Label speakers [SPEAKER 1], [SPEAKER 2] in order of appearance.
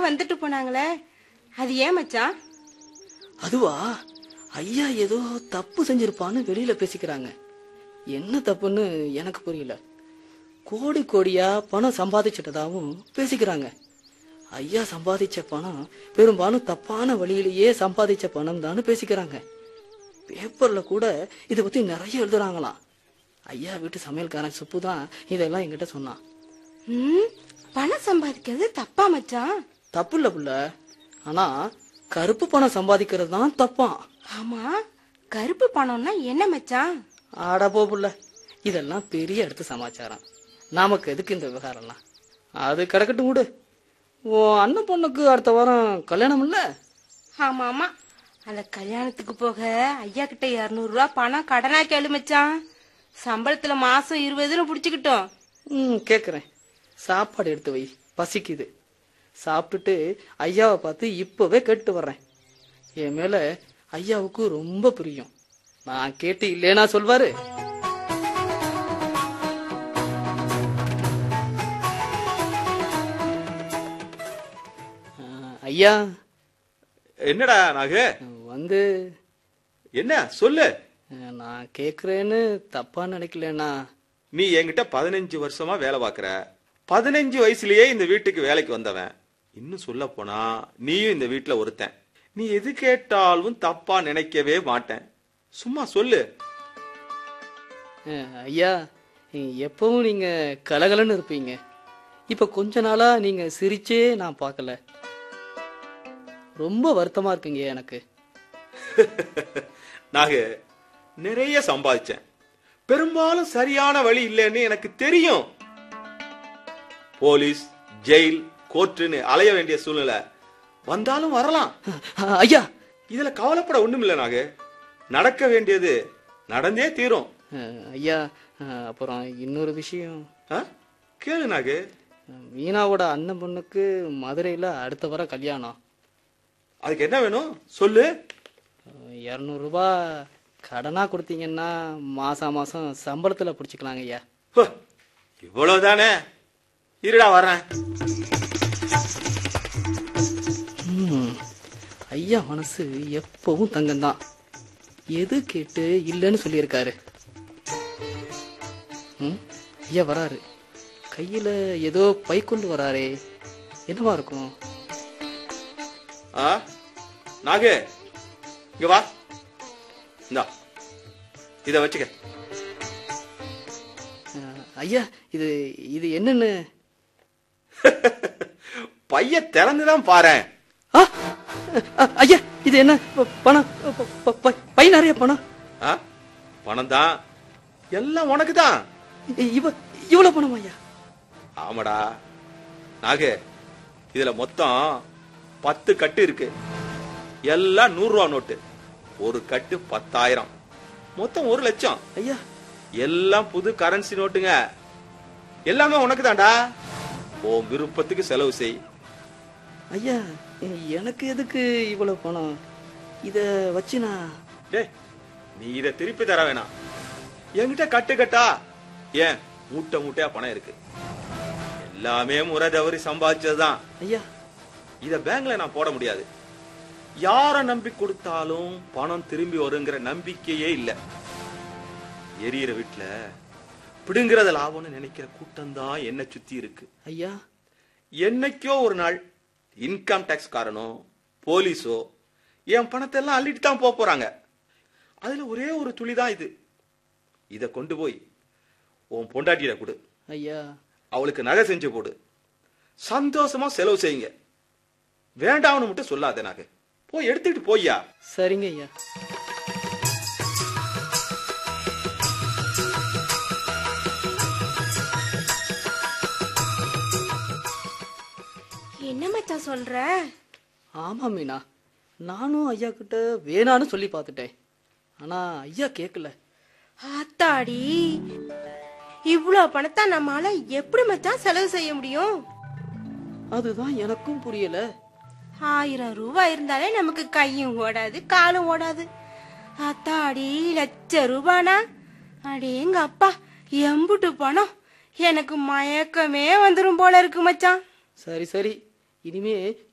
[SPEAKER 1] வந்துட்டு போனாங்களே அது ஏன் மச்சான்
[SPEAKER 2] அதுவா ஐயா ஏதோ தப்பு செஞ்சிருப்பான்னு வெளியில பேசிக்கிறாங்க என்ன தப்புன்னு எனக்கு புரியல கோடி கோடியா பணம் சம்பாதிச்சிட்டதாவும் பேசிக்கிறாங்க ஐயா சம்பாதிச்ச பணம் பெரும்பாலும் தப்பான வழியிலேயே சம்பாதிச்ச பணம் தான் பேசிக்கிறாங்க பேப்பர்ல கூட இதை பத்தி நிறைய எழுதுறாங்களாம் ஐயா வீட்டு சமையல்காரன் சுப்பு தான் இதெல்லாம் என்கிட்ட சொன்னான்
[SPEAKER 1] ம் பணம் சம்பாதிக்கிறது தப்பா மச்சான்
[SPEAKER 2] தப்பு இல்ல புள்ள ஆனா கருப்பு பணம் சம்பாதிக்கிறது தான் தப்பான்
[SPEAKER 1] ஆமா கருப்பு பணம்னா என்ன மச்சான்
[SPEAKER 2] ஆட போ புள்ள இதெல்லாம் பெரிய இடத்து சமாச்சாரம் நமக்கு எதுக்கு இந்த விவகாரம்லாம் அது கிடக்கட்டும் விடு உன் அண்ணன் பொண்ணுக்கு அடுத்த வாரம் கல்யாணம் இல்ல
[SPEAKER 1] ஆமா ஆமா அந்த கல்யாணத்துக்கு போக ஐயா கிட்ட இருநூறு ரூபா பணம் கடனா கேளு மச்சான் சம்பளத்துல மாசம் இருபதுன்னு புடிச்சுக்கிட்டோம்
[SPEAKER 2] ம் கேக்குறேன் சாப்பாடு எடுத்து வை பசிக்குது சாப்பிட்டுட்டு ஐயாவை பார்த்து இப்பவே கேட்டு வர்றேன் என் மேல ஐயாவுக்கு ரொம்ப பிரியம் நான் கேட்டு இல்லேனா சொல்வாரு ஆ, ஐயா
[SPEAKER 3] என்னடா நாகு
[SPEAKER 2] வந்து
[SPEAKER 3] என்ன சொல்லு
[SPEAKER 2] அஹ், நான் கேக்குறேன்னு தப்பா நினைக்கலண்ணா
[SPEAKER 3] நீ என்கிட்ட பதினஞ்சு வருஷமா வேலை பார்க்கற பதினஞ்சு வயசுலயே இந்த வீட்டுக்கு வேலைக்கு வந்தவன் இன்னும் சொல்ல போனா நீயும் இந்த வீட்டுல ஒருத்தன் நீ எது கேட்டாலும் தப்பா நினைக்கவே மாட்டேன் சும்மா சொல்லு
[SPEAKER 2] அஹ், ஐயா எப்பவும் நீங்க கலகலன்னு இருப்பீங்க இப்ப கொஞ்ச நாளா நீங்க சிரிச்சே நான் பார்க்கல ரொம்ப வருத்தமா இருக்குங்க எனக்கு
[SPEAKER 3] நாகு நிறைய சம்பாதிச்சேன் பெரும்பாலும் சரியான வழி இல்லைன்னு எனக்கு தெரியும் போலீஸ் ஜெயில் கோர்ட்டுன்னு அலைய வேண்டிய சூழ்நிலை வந்தாலும் வரலாம்
[SPEAKER 2] அஹ், ஐயா
[SPEAKER 3] இதுல கவலைப்பட ஒண்ணுமில்ல நாகு நடக்க வேண்டியது நடந்தே தீரும்
[SPEAKER 2] அஹ், ஐயா அஹ், அப்புறம் இன்னொரு விஷயம்
[SPEAKER 3] ஆ? கேளு நாகு
[SPEAKER 2] அஹ், மீனாவோட அண்ணன் பொண்ணுக்கு மதுரையில அடுத்த வாரம் கல்யாணம்
[SPEAKER 3] அதுக்கு என்ன வேணும் சொல்லு
[SPEAKER 2] இரநூறுபா கடனா கொடுத்தீங்கன்னா மாசம் மாசம் சம்பளத்துல பிடிச்சிக்கலாங்க ஐயா
[SPEAKER 3] ஹோ, இவ்வளவுதானே இருடா வர்றேன்
[SPEAKER 2] ம், ஐயா மனசு எப்பவும் தங்கம்தான் எது கேட்டு இல்லைன்னு சொல்லியிருக்காரு ம், ஐயா வராரு கையில ஏதோ பை கொண்டு வராரே என்னவா இருக்கும்
[SPEAKER 3] ஆ நாகு இங்க வா இந்தா இத வச்சுக்க
[SPEAKER 2] அஹ், ஐயா இது இது என்னன்னு
[SPEAKER 3] பைய திறந்துதான் பாரேன்
[SPEAKER 2] ஆ, அ- ஐயா இது என்ன ப- பணம் ப- ப- ப- பை நிறைய பணம்
[SPEAKER 3] ஆ? பணம் தான் எல்லாம் உனக்கு தான்
[SPEAKER 2] இ- இவ இவ்வளவு பணம் ஐயா
[SPEAKER 3] ஆமாடா நாகு இதுல மொத்தம் பத்து கட்டு இருக்கு எல்லாம் நூறு ரூபா நோட்டு ஒரு கட்டு பத்தாயிரம் மொத்தம் ஒரு லட்சம்
[SPEAKER 2] ஐயா
[SPEAKER 3] எல்லாம் புது கரன்சி நோட்டுங்க எல்லாமே உனக்கு தான்டா உன் விருப்பத்துக்கு செலவு செய்
[SPEAKER 2] ஐயா எனக்கு எதுக்கு இவ்வளவு பணம் இத வச்சு நான்
[SPEAKER 3] டேய் நீ இத திருப்பி தர வேணாம் என்கிட்ட கட்டு கட்டா ஏன் மூட்டை மூட்டையா பணம் இருக்கு எல்லாமே முறை தவறி சம்பாதிச்சதுதான்
[SPEAKER 2] ஐயா
[SPEAKER 3] இத பேங்க்ல நான் போட முடியாது யார நம்பி கொடுத்தாலும் பணம் திரும்பி வருங்கிற நம்பிக்கையே இல்ல எரியிற வீட்டுல பிடுங்கிறத லாபம்னு நினைக்கிற கூட்டம் தான் என்ன சுத்தி இருக்கு
[SPEAKER 2] ஐயா
[SPEAKER 3] என்னைக்கோ ஒரு நாள் இன்கம் டேக்ஸ் காரனோ போலீஸோ என் பணத்தை எல்லாம் அள்ளிட்டு தான் போக போறாங்க அதுல ஒரே ஒரு துளி தான் இது இத கொண்டு போய் உன் பொண்டாட்டியிட கொடு
[SPEAKER 2] ஐயா
[SPEAKER 3] அவளுக்கு நகை செஞ்சு போடு சந்தோஷமா செலவு செய்யுங்க வேண்டாம்னு மட்டும் சொல்லாத நகை போய் எடுத்துட்டு போய்யா
[SPEAKER 2] சரிங்க ஐயா
[SPEAKER 1] என்ன மச்சான் சொல்ற
[SPEAKER 2] ஆமா மீனா நானும் ஐயா கிட்ட வேணான்னு சொல்லி பார்த்துட்டேன் ஆனா ஐயா கேட்கல
[SPEAKER 1] ஆத்தாடி இவ்ளோ பணத்தை நம்மால எப்படி மச்சான் செலவு செய்ய முடியும்
[SPEAKER 2] அதுதான் எனக்கும் புரியல
[SPEAKER 1] ஆயிரம் ரூபாய் இருந்தாலே நமக்கு கையும் ஓடாது காலும் ஓடாது அத்தாடி லட்ச ரூபானா அடேங்க அப்பா எம்புட்டு பணம் எனக்கு மயக்கமே வந்துரும் போல இருக்கு மச்சான்
[SPEAKER 2] சரி சரி இனிமே